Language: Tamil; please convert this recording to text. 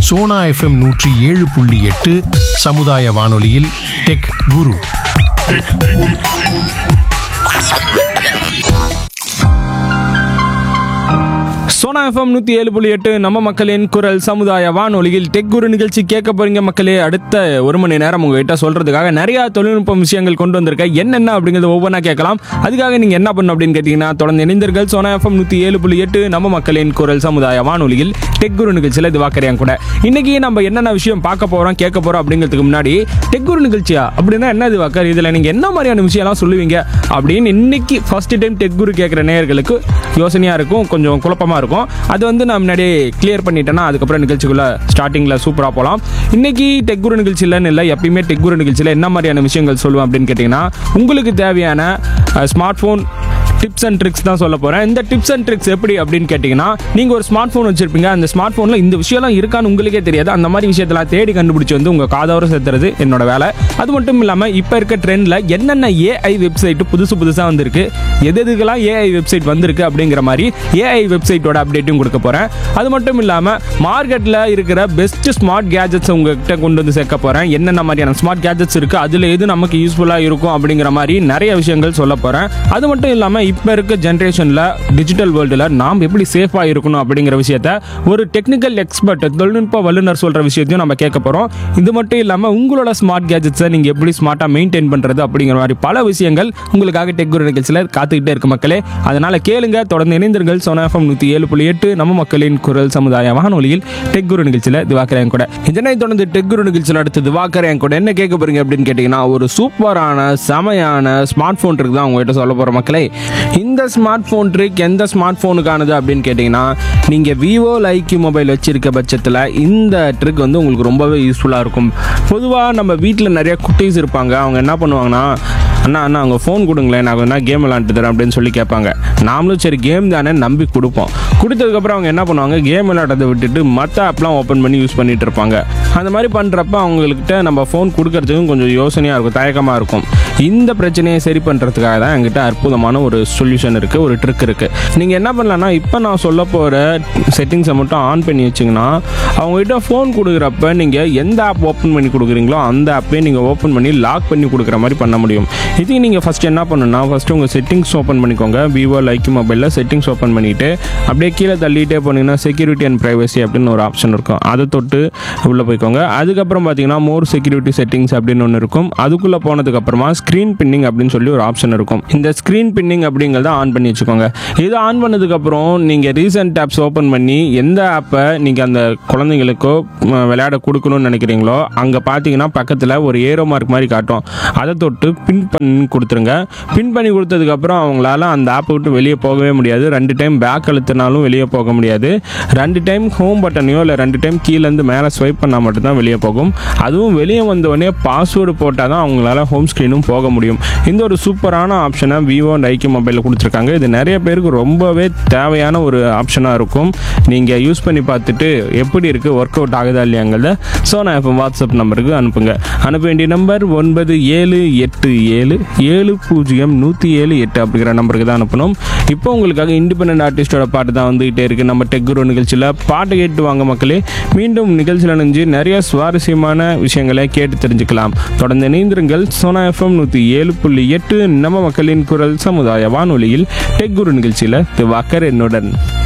சோனா எஃப்எம் நூற்றி ஏழு புள்ளி எட்டு சமுதாய வானொலியில் டெக் குரு சோனா எஃப்எம் நூற்றி ஏழு புள்ளி எட்டு நம்ம மக்களின் குரல் சமுதாய வானொலியில் டெக் குரு நிகழ்ச்சி கேட்க போறீங்க மக்களே அடுத்த ஒரு மணி நேரம் உங்ககிட்ட சொல்றதுக்காக நிறைய தொழில்நுட்ப விஷயங்கள் கொண்டு வந்திருக்கேன் என்னென்ன அப்படிங்கிறது ஒவ்வொன்றா கேட்கலாம் அதுக்காக நீங்க என்ன பண்ணணும் அப்படின்னு கேட்டீங்கன்னா தொடர்ந்து இணைந்தர்கள் சோனா எஃப்எம் நூற்றி ஏழு புள்ளி எட்டு நம்ம மக்களின் குரல் சமுதாய வானொலியில் டெக் குரு நிகழ்ச்சியில் இது வாக்கறியாங்க கூட இன்னைக்கு நம்ம என்னென்ன விஷயம் பார்க்க போறோம் கேட்க போறோம் அப்படிங்கிறதுக்கு முன்னாடி டெக் குரு நிகழ்ச்சியா அப்படின்னா என்ன இது வாக்கர் இதுல நீங்க என்ன மாதிரியான விஷயம்லாம் சொல்லுவீங்க அப்படின்னு இன்னைக்கு ஃபர்ஸ்ட் டைம் டெக் குரு கேட்குற நேயர்களுக்கு யோசனையா இருக்கும் கொஞ்சம் குழப்பமா இருக்கும் அது வந்து நான் முன்னாடியே கிளியர் பண்ணிட்டேன்னா அதுக்கப்புறம் நிகழ்ச்சிக்குள்ள ஸ்டார்டிங்ல சூப்பரா போகலாம் இன்னைக்கு டெக் குரு நிகழ்ச்சியிலன்னு இல்லை எப்பயுமே டெக் குரு நிகழ்ச்சியில் என்ன மாதிரியான விஷயங்கள் சொல்லுவேன் அப்படின்னு கேட்டிங்கன்னா உங்களுக்கு தேவையான smart phone tips and tricks தான் சொல்ல போகிறேன் இந்த டிப்ஸ் அண்ட் ட்ரிக்ஸ் எப்படி அப்படின்னு கேட்டிங்கன்னா நீங்கள் ஒரு ஸ்மார்ட் ஃபோன் வச்சிருப்பீங்க அந்த ஸ்மார்ட் ஃபோனில் இந்த விஷயம்லாம் இருக்கான்னு உங்களுக்கே தெரியாது அந்த மாதிரி விஷயத்தெல்லாம் தேடி கண்டுபிடிச்சி வந்து உங்கள் காதோர சேர்த்துறது என்னோட வேலை அது மட்டும் இல்லாமல் இப்போ இருக்க ட்ரெண்டில் என்னென்ன ஏஐ வெப்சைட் புதுசு புதுசாக வந்திருக்கு எது எதுக்கெல்லாம் ஏஐ வெப்சைட் வந்திருக்கு அப்படிங்கிற மாதிரி ஏஐ வெப்சைட்டோட அப்டேட்டும் கொடுக்க போகிறேன் அது மட்டும் இல்லாமல் மார்க்கெட்டில் இருக்கிற பெஸ்ட் ஸ்மார்ட் கேஜெட்ஸ் உங்ககிட்ட கொண்டு வந்து சேர்க்க போகிறேன் என்னென்ன மாதிரியான ஸ்மார்ட் கேஜெட்ஸ் இருக்குது அதில் எது நமக்கு யூஸ்ஃபுல்லாக இருக்கும் அப்படிங்கிற மாதிரி நிறைய விஷயங்கள் சொல்ல போகிறேன் அது மட்டும் இல்லாமல் இப்போ இருக்க ஜென்ரேஷனில் டிஜிட்டல் வேர்ல்டில் நாம் எப்படி சேஃபாக இருக்கணும் அப்படிங்கிற விஷயத்த ஒரு டெக்னிக்கல் எக்ஸ்பர்ட் தொழில்நுட்ப வல்லுநர் சொல்கிற விஷயத்தையும் நம்ம கேட்க போகிறோம் இது மட்டும் இல்லாமல் உங்களோட ஸ்மார்ட் கேஜெட்ஸை நீங்கள் எப்படி ஸ்மார்ட்டாக மெயின்டைன் பண்ணுறது அப்படிங்கிற மாதிரி பல விஷயங்கள் உங்களுக்காக டெக் குரு நிகழ்ச்சியில் காத்துக்கிட்டே இருக்கு மக்களே அதனால் கேளுங்க தொடர்ந்து இணைந்தீர்கள் சோனா எஃப்எம் நூற்றி ஏழு புள்ளி எட்டு நம்ம மக்களின் குரல் சமுதாய வானொலியில் டெக் குரு நிகழ்ச்சியில் திவாக்கரேன் கூட இதனை தொடர்ந்து டெக் குரு நிகழ்ச்சியில் அடுத்து திவாக்கரேன் கூட என்ன கேட்க போறீங்க அப்படின்னு கேட்டிங்கன்னா ஒரு சூப்பரான செமையான ஸ்மார்ட் ஃபோன் ட்ரிக் தான் உங்ககிட்ட சொல்ல போகிற மக்களே இந்த ஸ்மார்ட் ஃபோன் ட்ரிக் எந்த ஸ்மார்ட் ஃபோனுக்கானது அப்படின்னு கேட்டிங்கன்னா நீங்கள் விவோ லைக்யூ மொபைல் வச்சிருக்க பட்சத்தில் இந்த ட்ரிக் வந்து உங்களுக்கு ரொம்பவே யூஸ்ஃபுல்லாக இருக்கும் பொதுவாக நம்ம வீட்டில் நிறைய குட்டீஸ் இருப்பாங்க அவங்க என்ன பண்ணுவாங்கன்னா அண்ணா அண்ணா அவங்க ஃபோன் கொடுங்களேன் நான் வேணா கேம் விளாண்டு தரேன் அப்படின்னு சொல்லி கேட்பாங்க நாமளும் சரி கேம் தானே நம்பி கொடுப்போம் கொடுத்ததுக்கப்புறம் அவங்க என்ன பண்ணுவாங்க கேம் விளையாடுறதை விட்டுட்டு மற்ற ஆப்லாம் ஓப்பன் பண்ணி யூஸ் பண்ணிட்டு இருப்பாங்க அந்த மாதிரி பண்ணுறப்ப அவங்கக்கிட்ட நம்ம ஃபோன் கொடுக்கறதுக்கும் கொஞ்சம் யோசனையாக இருக்கும் தயக்கமாக இருக்கும் இந்த பிரச்சனையை சரி பண்ணுறதுக்காக தான் என்கிட்ட அற்புதமான ஒரு சொல்யூஷன் இருக்குது ஒரு ட்ரிக் இருக்குது நீங்கள் என்ன பண்ணலான்னா இப்போ நான் சொல்ல போகிற செட்டிங்ஸை மட்டும் ஆன் பண்ணி வச்சிங்கன்னா அவங்ககிட்ட ஃபோன் கொடுக்குறப்ப நீங்கள் எந்த ஆப் ஓப்பன் பண்ணி கொடுக்குறீங்களோ அந்த ஆப்பே நீங்கள் ஓப்பன் பண்ணி லாக் பண்ணி கொடுக்குற மாதிரி பண்ண முடியும் இதுக்கு நீங்கள் ஃபஸ்ட் என்ன பண்ணணும்னா ஃபஸ்ட்டு உங்கள் செட்டிங்ஸ் ஓப்பன் பண்ணிக்கோங்க விவோ லைக் மொபைலில் செட்டிங்ஸ் ஓப்பன் பண்ணிவிட்டு அப்படியே கீழே தள்ளிட்டே போனீங்கன்னா செக்யூரிட்டி அண்ட் ப்ரைவசி அப்படின்னு ஒரு ஆப்ஷன் இருக்கும் அதை தொட்டு உள்ளே போய்க்கோங்க அதுக்கப்புறம் பார்த்தீங்கன்னா மோர் செக்யூரிட்டி செட்டிங்ஸ் அப்படின்னு ஒன்று இருக்கும் அதுக்குள்ளே போனதுக்கப்புறமா ஸ்க்ரீன் பின்னிங் அப்படின்னு சொல்லி ஒரு ஆப்ஷன் இருக்கும் இந்த ஸ்க்ரீன் பின்னிங் அப்படிங்கிறத ஆன் பண்ணி வச்சுக்கோங்க இது ஆன் பண்ணதுக்கப்புறம் நீங்கள் ரீசெண்ட் ஆப்ஸ் ஓப்பன் பண்ணி எந்த ஆப்பை நீங்கள் அந்த குழந்தைங்களுக்கோ ம், விளையாட கொடுக்கணும்னு நினைக்கிறீங்களோ அங்கே பார்த்தீங்கன்னா பக்கத்தில் ஒரு ஏரோ மார்க் மாதிரி காட்டும் அதை தொட்டு பின் பண்ணி கொடுத்துருங்க பின் பண்ணி கொடுத்ததுக்கப்புறம் அவங்களால அந்த ஆப்பை விட்டு வெளியே போகவே முடியாது ரெண்டு டைம் பேக் அழுத்தினாலும் வெளியே போக முடியாது ரெண்டு டைம் ஹோம் பட்டனையோ இல்லை ரெண்டு டைம் கீழேருந்து மேலே ஸ்வைப் பண்ணால் மட்டும்தான் வெளியே போகும் அதுவும் வெளியே வந்த உடனே பாஸ்வேர்டு போட்டால் தான் அவங்களால ஹோம் ஸ்க்ரீனும் போக முடியும் இந்த ஒரு சூப்பரான ஆப்ஷனை விவோ அண்ட் ஐக்கிய மொபைலில் கொடுத்துருக்காங்க இது நிறைய பேருக்கு ரொம்பவே தேவையான ஒரு ஆப்ஷனாக இருக்கும் நீங்கள் யூஸ் பண்ணி பார்த்துட்டு எப்படி இருக்குது ஒர்க் அவுட் ஆகுதா இல்லையாங்கிறத ஸோ நான் இப்போ வாட்ஸ்அப் நம்பருக்கு அனுப்புங்க அனுப்ப வேண்டிய நம்பர் ஒன்பது ஏழு எட்டு ஏழு ஏழு பூஜ்ஜியம் நூற்றி ஏழு எட்டு அப்படிங்கிற நம்பருக்கு தான் அனுப்பணும் இப்போ உங்களுக்காக இண்டிபெண்டன்ட் ஆர்டிஸ்டோட பாட்டு தான் வந்துகிட்டே இருக்குது நம்ம டெக்குரோ நிகழ்ச்சியில் பாட்டு கேட்டு வாங்க மக்களே மீண்டும் நிகழ்ச்சியில் நினைஞ்சு நிறைய சுவாரஸ்யமான விஷயங்களை கேட்டு தெரிஞ்சுக்கலாம் தொடர்ந்து இணைந்திருங்கள் சோனா எஃப்எம் நூற்றி ஏழு புள்ளி எட்டு நம்ம மக்களின் குரல் சமுதாய வானொலியில் டெக் குரு நிகழ்ச்சியில் திவாக்கர் என்னுடன்